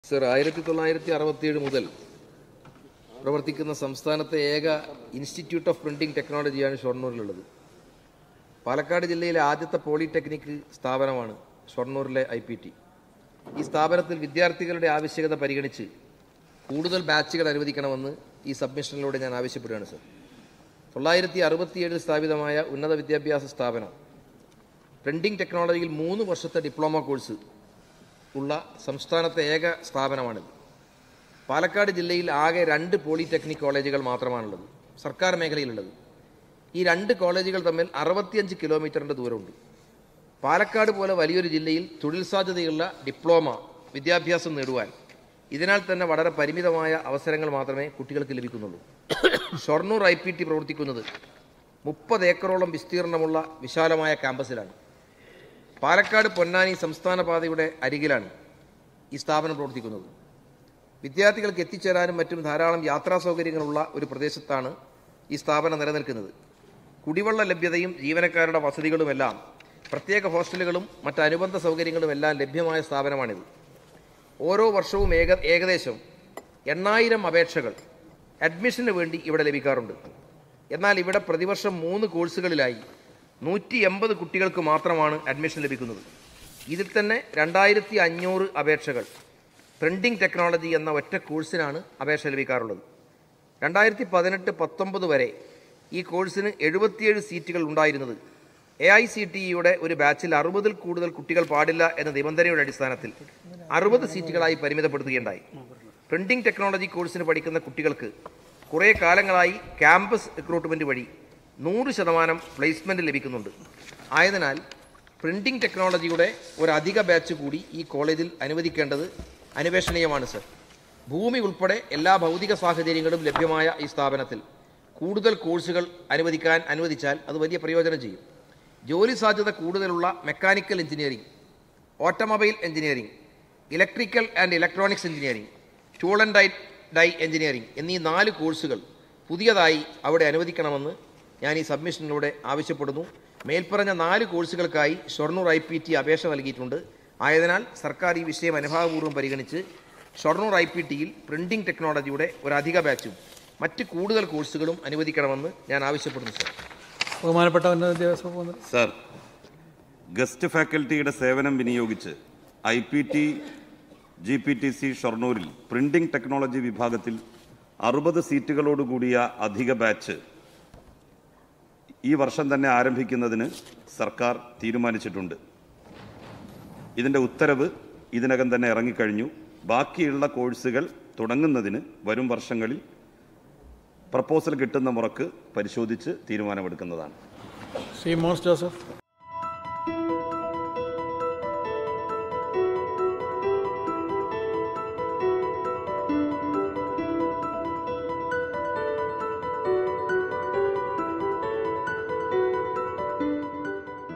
sir ആയിരത്തി തൊള്ളായിരത്തി അറുപത്തിയേഴ് മുതൽ പ്രവർത്തിക്കുന്ന സംസ്ഥാനത്തെ ഏക ഇൻസ്റ്റിറ്റ്യൂട്ട് ഓഫ് പ്രിന്റിംഗ് ടെക്നോളജിയാണ് ഷൊർണൂരിലുള്ളത് പാലക്കാട് ജില്ലയിലെ ആദ്യത്തെ പോളിടെക്നിക് സ്ഥാപനമാണ് ഷൊർണൂരിലെ ഐ പി ടി ഈ സ്ഥാപനത്തിൽ വിദ്യാർത്ഥികളുടെ ആവശ്യകത പരിഗണിച്ച് കൂടുതൽ ബാച്ചുകൾ അനുവദിക്കണമെന്ന് ഈ സബ്മിഷനിലൂടെ ഞാൻ ആവശ്യപ്പെടുകയാണ് സർ തൊള്ളായിരത്തി അറുപത്തിയേഴിൽ സ്ഥാപിതമായ ഉന്നത വിദ്യാഭ്യാസ സ്ഥാപനം പ്രിന്റിംഗ് ടെക്നോളജിയിൽ മൂന്ന് വർഷത്തെ ഡിപ്ലോമ കോഴ്സ് ഉള്ള സംസ്ഥാനത്തെ ഏക സ്ഥാപനമാണിത് പാലക്കാട് ജില്ലയിൽ ആകെ രണ്ട് പോളിടെക്നിക് കോളേജുകൾ മാത്രമാണുള്ളത് സർക്കാർ മേഖലയിലുള്ളത് ഈ രണ്ട് കോളേജുകൾ തമ്മിൽ അറുപത്തിയഞ്ച് കിലോമീറ്ററിൻ്റെ ദൂരമുണ്ട് പാലക്കാട് പോലെ വലിയൊരു ജില്ലയിൽ തൊഴിൽ സാധ്യതയുള്ള ഡിപ്ലോമ വിദ്യാഭ്യാസം നേടുവാൻ ഇതിനാൽ തന്നെ വളരെ പരിമിതമായ അവസരങ്ങൾ മാത്രമേ കുട്ടികൾക്ക് ലഭിക്കുന്നുള്ളൂ ഷൊർണൂർ ഐ പി ടി പ്രവർത്തിക്കുന്നത് മുപ്പത് ഏക്കറോളം വിസ്തീർണമുള്ള വിശാലമായ ക്യാമ്പസിലാണ് പാലക്കാട് പൊന്നാനി സംസ്ഥാന പാതയുടെ അരികിലാണ് ഈ സ്ഥാപനം പ്രവർത്തിക്കുന്നത് വിദ്യാർത്ഥികൾക്ക് എത്തിച്ചേരാനും മറ്റും ധാരാളം യാത്രാ സൗകര്യങ്ങളുള്ള ഒരു പ്രദേശത്താണ് ഈ സ്ഥാപനം നിലനിൽക്കുന്നത് കുടിവെള്ള ലഭ്യതയും ജീവനക്കാരുടെ വസതികളുമെല്ലാം പ്രത്യേക ഹോസ്റ്റലുകളും മറ്റ് അനുബന്ധ സൗകര്യങ്ങളും എല്ലാം ലഭ്യമായ സ്ഥാപനമാണിത് ഓരോ വർഷവും ഏക ഏകദേശം എണ്ണായിരം അപേക്ഷകൾ അഡ്മിഷന് വേണ്ടി ഇവിടെ ലഭിക്കാറുണ്ട് എന്നാൽ ഇവിടെ പ്രതിവർഷം മൂന്ന് കോഴ്സുകളിലായി നൂറ്റി എൺപത് കുട്ടികൾക്ക് മാത്രമാണ് അഡ്മിഷൻ ലഭിക്കുന്നത് ഇതിൽ തന്നെ രണ്ടായിരത്തി അഞ്ഞൂറ് അപേക്ഷകൾ പ്രിന്റിംഗ് ടെക്നോളജി എന്ന ഒറ്റ കോഴ്സിനാണ് അപേക്ഷ ലഭിക്കാറുള്ളത് രണ്ടായിരത്തി പതിനെട്ട് പത്തൊമ്പത് വരെ ഈ കോഴ്സിന് എഴുപത്തിയേഴ് സീറ്റുകൾ ഉണ്ടായിരുന്നത് എ ഐ സി ടി ഇയുടെ ഒരു ബാച്ചിൽ അറുപതിൽ കൂടുതൽ കുട്ടികൾ പാടില്ല എന്ന നിബന്ധനയുടെ അടിസ്ഥാനത്തിൽ അറുപത് സീറ്റുകളായി പരിമിതപ്പെടുത്തുകയുണ്ടായി പ്രിന്റിംഗ് ടെക്നോളജി കോഴ്സിന് പഠിക്കുന്ന കുട്ടികൾക്ക് കുറേ കാലങ്ങളായി ക്യാമ്പസ് റിക്രൂട്ട്മെന്റ് വഴി നൂറ് ശതമാനം പ്ലേസ്മെന്റ് ലഭിക്കുന്നുണ്ട് ആയതിനാൽ പ്രിന്റിംഗ് ടെക്നോളജിയുടെ ഒരു അധിക ബാച്ച് കൂടി ഈ കോളേജിൽ അനുവദിക്കേണ്ടത് അന്വേഷണീയമാണ് സർ ഭൂമി ഉൾപ്പെടെ എല്ലാ ഭൗതിക സാഹചര്യങ്ങളും ലഭ്യമായ ഈ സ്ഥാപനത്തിൽ കൂടുതൽ കോഴ്സുകൾ അനുവദിക്കാൻ അനുവദിച്ചാൽ അത് വലിയ പ്രയോജനം ചെയ്യും ജോലി സാധ്യത കൂടുതലുള്ള mechanical engineering automobile engineering electrical and electronics engineering tool and die die engineering എന്നീ നാല് കോഴ്സുകൾ പുതിയതായി അവിടെ അനുവദിക്കണമെന്ന് ഞാൻ ഈ സബ്മിഷനിലൂടെ ആവശ്യപ്പെടുന്നു മേൽപ്പറഞ്ഞ നാല് കോഴ്സുകൾക്കായി ഷൊർണൂർ ഐ പി ടി അപേക്ഷ നൽകിയിട്ടുണ്ട് ആയതിനാൽ സർക്കാർ ഈ വിഷയം അനുഭാവപൂർവ്വം പരിഗണിച്ച് ഷൊർണൂർ ഐ പി ടിയിൽ പ്രിന്റിംഗ് ടെക്നോളജിയുടെ ഒരു അധിക ബാച്ചും മറ്റ് കൂടുതൽ കോഴ്സുകളും അനുവദിക്കണമെന്ന് ഞാൻ ആവശ്യപ്പെടുന്നു സർ ബഹുമാനപ്പെട്ട ഉന്നത വിദ്യാഭ്യാസ വകുപ്പ് മന്ത്രി സർ ഗസ്റ്റ് ഫാക്കൽറ്റിയുടെ സേവനം വിനിയോഗിച്ച് I P T G P T C ഷൊർണൂരിൽ പ്രിന്റിംഗ് ടെക്നോളജി വിഭാഗത്തിൽ അറുപത് സീറ്റുകളോടുകൂടിയ അധിക ബാച്ച് ഈ വർഷം തന്നെ ആരംഭിക്കുന്നതിന് സർക്കാർ തീരുമാനിച്ചിട്ടുണ്ട് ഇതിൻ്റെ ഉത്തരവ് ഇതിനകം തന്നെ ഇറങ്ങിക്കഴിഞ്ഞു ബാക്കിയുള്ള കോഴ്സുകൾ തുടങ്ങുന്നതിന് വരും വർഷങ്ങളിൽ പ്രപ്പോസൽ കിട്ടുന്ന മുറക്ക് പരിശോധിച്ച് തീരുമാനമെടുക്കുന്നതാണ് ശ്രീ മോൻസ് ജോസഫ്